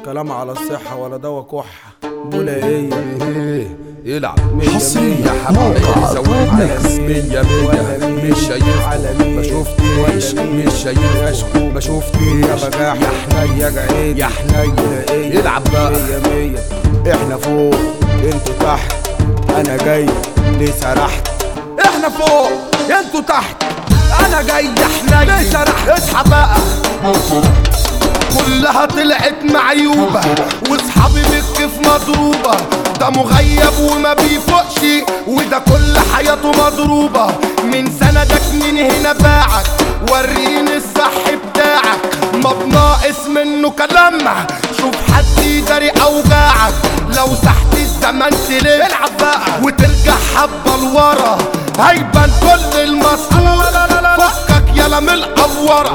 كلام على الصحة ولا دوا كحة بولا ايه ايه يلعب حصريا موقع موقع سوي ميكس مية مية مش شايفكم ما شفتنيش مش شايفكم ما شفتنيش يا بجاح يا حنين يا جعيد يا حنين يلعب بقى مية مية احنا فوق انتوا تحت انا جاي ليه سرحت احنا فوق انتوا تحت انا جاي احنا ليه سرح اصحى بقى كلها طلعت معيوبة واصحابي بالكيف مضروبة ده مغيب وما بيفوقش وده كل حياته مضروبة من سندك من هنا باعك وريني الصح بتاعك ما بناقص منه كلام شوف حد يداري اوجاعك لو سحت الزمن تلف العب بقى وترجع حبة لورا هيبان كل المسطور فكك يلا من الافوره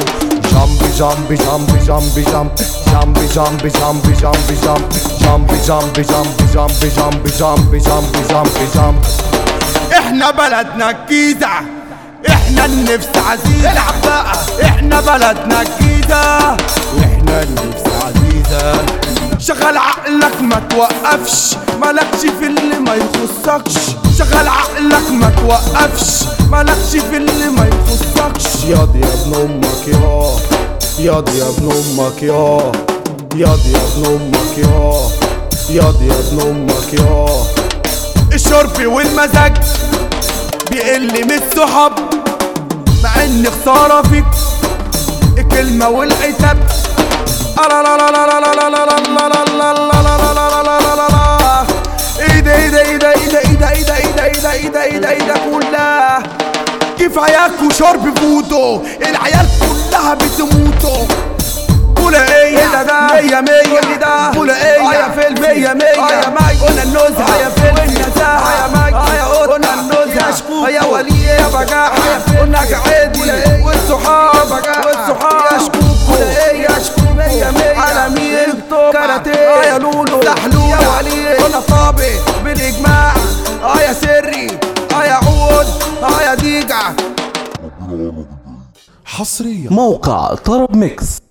Jumpy, jumpy, jumpy, jumpy, jumpy, jumpy, jumpy, jumpy, jumpy, jumpy, jumpy, jumpy, jumpy, jumpy, jumpy, jumpy, jumpy, jumpy. احنا بلدنا الجيزة احنا النفس عزيزة العب بقى احنا بلدنا الجيزة احنا النفس عزيزة شغل عقلك ما توقفش مالكش في اللي ما يخصكش شغل عقلك ما توقفش مالكش في اللي ما يخصكش ياض يا ابن امك يا ياض يا ابن امك يا ياض يا ابن امك يا ياض يا ابن امك يا الشرب والمزاج بيقل من الصحاب مع ان خسارة فيك الكلمة والعتاب لا لا لا لا لا لا لا لا لا لا لا لا لا لا لا لا لا لا لا ايه ده ايه ده ايه ده ايه ده ايه ده ايه ده ايه ده ايه ده ايه ده ايه ده ايه ده كلها كفاياك وشرب فودو العيال كلها بتموتوا بولا ايه ده ده مية مية اللي ده بولا ايه يا فيلم مية مية يا ماي قلنا النزهة يا فيلم والنزاهة يا ماي يا قلنا النزهة يا شكوك يا ولي يا بجاح قلنا قعدي والصحاب والصحاب يا شكوك ايه يا شكوك مية مية على مين كاراتيه يا لولو سحلو يا ولي قلنا صابي بالاجماع اه يا سري اه يا عود اه يا ديجع حصريا موقع طرب ميكس